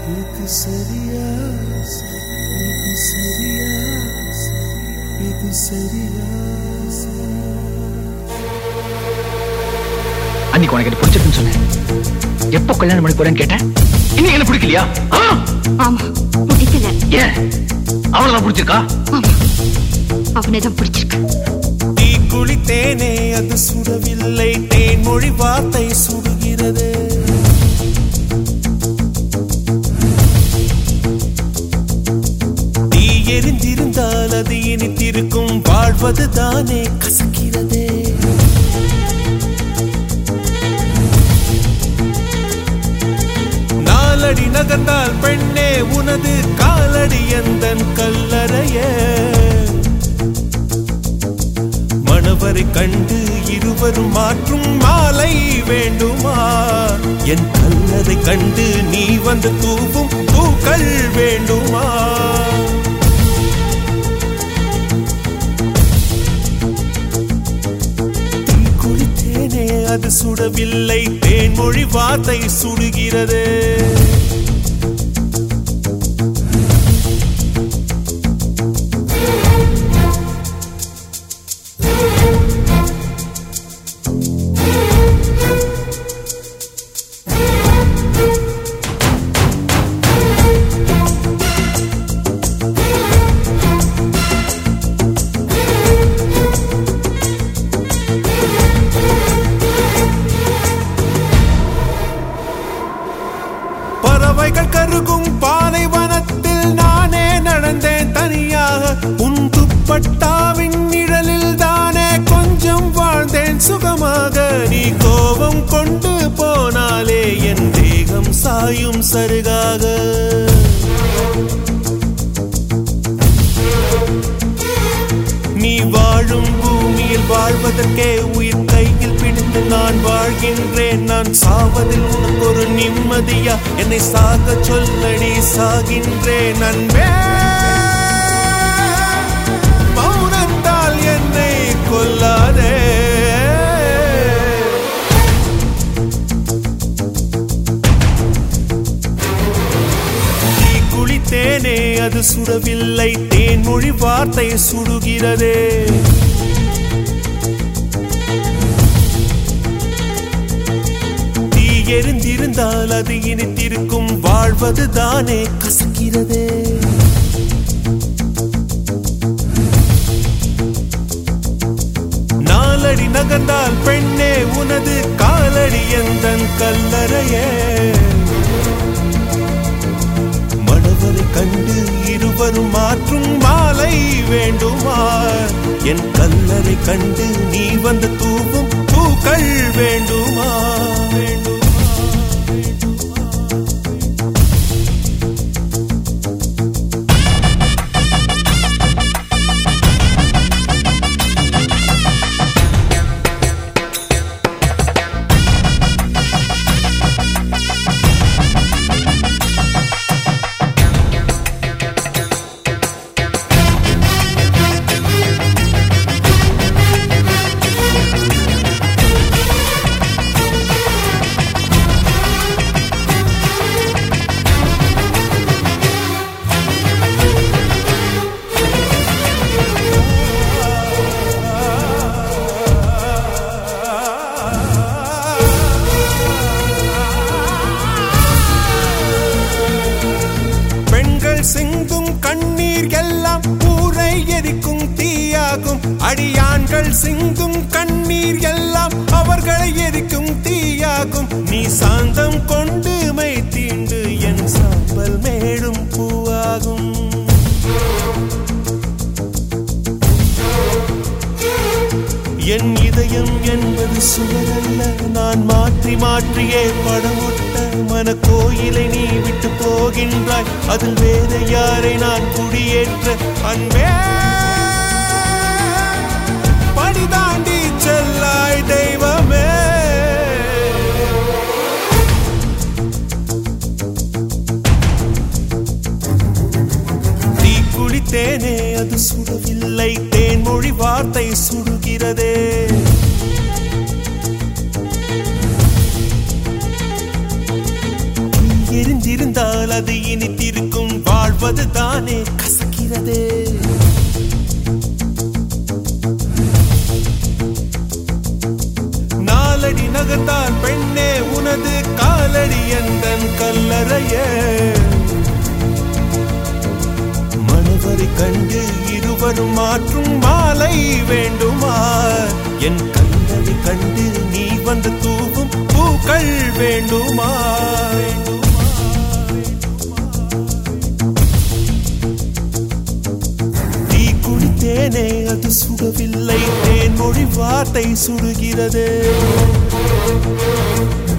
இது சரியா இது சரியா இது சரியா அன்னைக்கு உனக்கு என்ன பிடிச்சிருக்குன்னு சொன்னேன் எப்போ கல்யாணம் பண்ணி போறேன்னு கேட்டேன் இன்னைக்கு என்ன பிடிக்கலையா ஆ? ஆமா பிடிக்கல ஏன் அவளை தான் பிடிச்சிருக்கா ஆமா அவனை தான் பிடிச்சிருக்கு தீ குளித்தேனே அது சுடவில்லை தேன்மொழி வார்த்தை சுடுகிறது தீ எரிந்திருந்தால் அது இனித்திருக்கும் வாழ்வது தானே கசக்கிறதே நாலடி நகர்ந்தால் பெண்ணே உனது காலடி எந்தன் கல்லறையே மணவரை கண்டு இருவரும் மாற்றும் மாலை வேண்டுமா என் கல்லறை கண்டு நீ வந்து தூவும் பூக்கள் வேண்டுமா தீ குளித்தேனே அது சுடவில்லை தேன்மொழி வார்த்தை சுடுகிறது பறவைகள் கருகும் பாலைவனத்தில் நானே நடந்தேன் தனியாக உன் துப்பட்டாவின் நிழலில் தானே கொஞ்சம் வாழ்ந்தேன் சுகமாக நீ கோபம் கொண்டு போனாலே என் தேகம் சாயும் சருகாக நீ வாழும் பூமியில் வாழ்வதற்கே உயிர் கையில் பிடித்து நான் வாழ்கின்றேன் நான் சாவதில் உனக்கு ஒரு நிம்மதியா என்னை சாக சொல்லடி சாகின்றேன் அன்பே மௌனத்தால் என்னை கொல்லாதே தீ குளித்தேனே அது சுடவில்லை தேன்மொழி வார்த்தை சுடுகிறதே தீ எரிந்திருந்தால் அது இனித்திருக்கும் வாழ்வது தானே கசக்கிறதே நாலடி நகர்ந்தால் பெண்ணே உனது காலடி எந்தன் கல்லறையே மணவரை கண்டு இருவரும் மாற்றும் மாலை வேண்டுமா என் கல்லறை கண்டு நீ வந்து தூவும் பூக்கள் வேண்டுமா வேண்டுமா பெண்கள் சிந்தும் கண்ணீர் எல்லாம் ஊரை எரிக்கும் தீயாகும் அடியான்கள் சிந்தும் கண்ணீர் எல்லாம் அவர்களை எரிக்கும் தீயாகும் நீ சாந்தம் கொண்டு மை தீண்டு என் சாம்பல் மேடும் பூவாகும் என் இதயம் என்பது சுவரல்ல நான் மாற்றி மாற்றியே படமொட்ட மன கோயிலை நீ விட்டு போகின்றாய் அதில் வேற யாரை நான் குடியேற்ற அன்பே படி தாண்டி செல்லாய் தெய்வமே தீ குளித்தேனே அது சுடவில்லை தேன்மொழி வார்த்தை சுடுகிறதே தீ எரிந்து சிரித்திருந்தால் அது இனித்திருக்கும் வாழ்வது தானே கசக்கிறதே நாலடி நகர்ந்தால் பெண்ணே உனது காலடி எந்தன் கல்லறையே மனவரை கண்டு இருவரும் மாற்றும் மாலை வேண்டுமா என் கல்லறை கண்டு நீ வந்து தூவும் பூக்கள் வேண்டுமா தீ குளித்தேனே அது சுடவில்லை தேன் மொழி வார்த்தை சுடுகிறது